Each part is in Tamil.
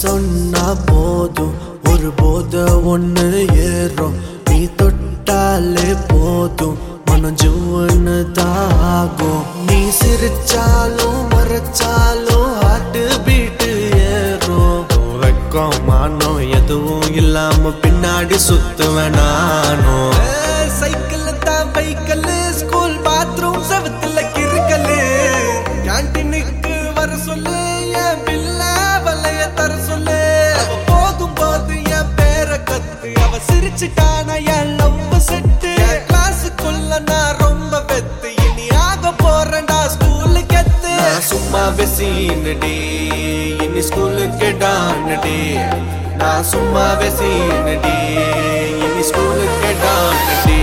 சொன்னா போதும் ஒரு போத ஒண்ணு ஏறும் நீ தொட்டாலே போதும் மனம் ஜுவன்னு தாகும் நீ சிரிச்சாலும் மறைச்சாலும் ஹார்ட் பீட்டு ஏறும் வெக்கம் மானம் எதுவும் இல்லாம பின்னாடி சுத்துவேன் நானும் சைக்கிள் தான் பைக்கல் ஸ்கூல் பாத்ரூம் செவத்துல கிறுக்கலு கேன்டீனுக்கு வர சொல்லு என் பில்ல வலைய தர சொல்லு அவ போகும்போது என் பேரை கத்து அவ சிரிச்சுட்டான என் லவ் செட்டு கிளாஸுக்குள்ள நான் ரொம்ப வெத்து இனி ஆக போறேன்டா ஸ்கூலுக்கு எத்து சும்மா வெசீனடி இனி ஸ்கூலுக்கு டானடி நான் சும்மா வெசீனடி இனி ஸ்கூலுக்கு டானடி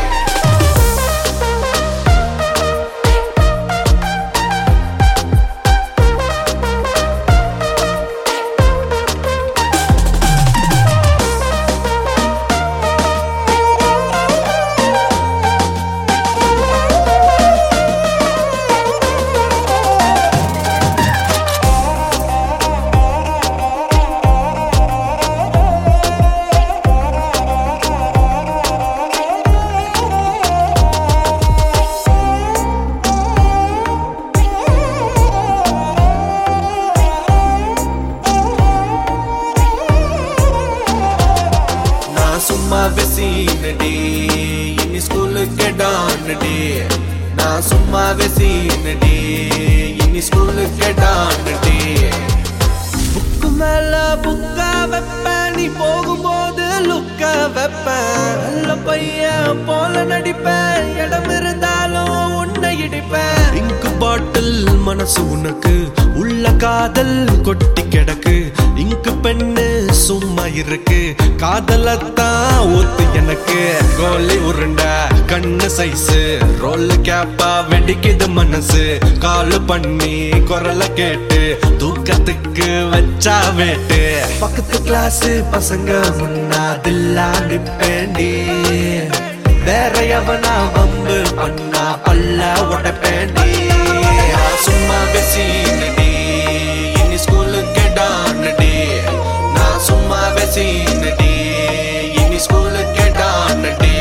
நான் சும்மா வெசீனடி இனி ஸ்கூலுக்கு டானடி நான் சும்மா வெசீனடி இனி ஸ்கூலுக்கு டானடி புக்கு மேல புக்கா வைப்பேன் நீ போகும்போது லுக்க வைப்பேன் நல்ல பையன் போல நடிப்பேன் இடம் இருந்தாலும் உன்னை இடிப்பேன் இங்கு பாட்டில் மனசு உனக்கு உள்ள காதல் கொட்டி கிடக்கு இங்கு பெண்ணு சும்மா இருக்கு காதலத்தான் ஊத்து எனக்கு கோலி உருண்டை கண்ணு சைஸு ரோல் கேப்பா வெடிக்குது மனசு கால் பண்ணி குரல கேட்டு தூக்கத்துக்கு வச்சா வேட்டு பக்கத்து கிளாஸ் பசங்க முன்னாதில்லா நிப்பேண்டி வேற எவனா வம்பு பண்ணா பல்ல உடப்பேண்டி சும்மா பேசினடி இனி ஸ்கூலுக்கு டானடி நான் சும்மா பேசினடி இனி ஸ்கூலுக்கு டானடி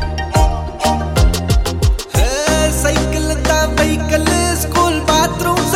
சைக்கிள் தான் பைக்கல் ஸ்கூல் பாத்ரூம்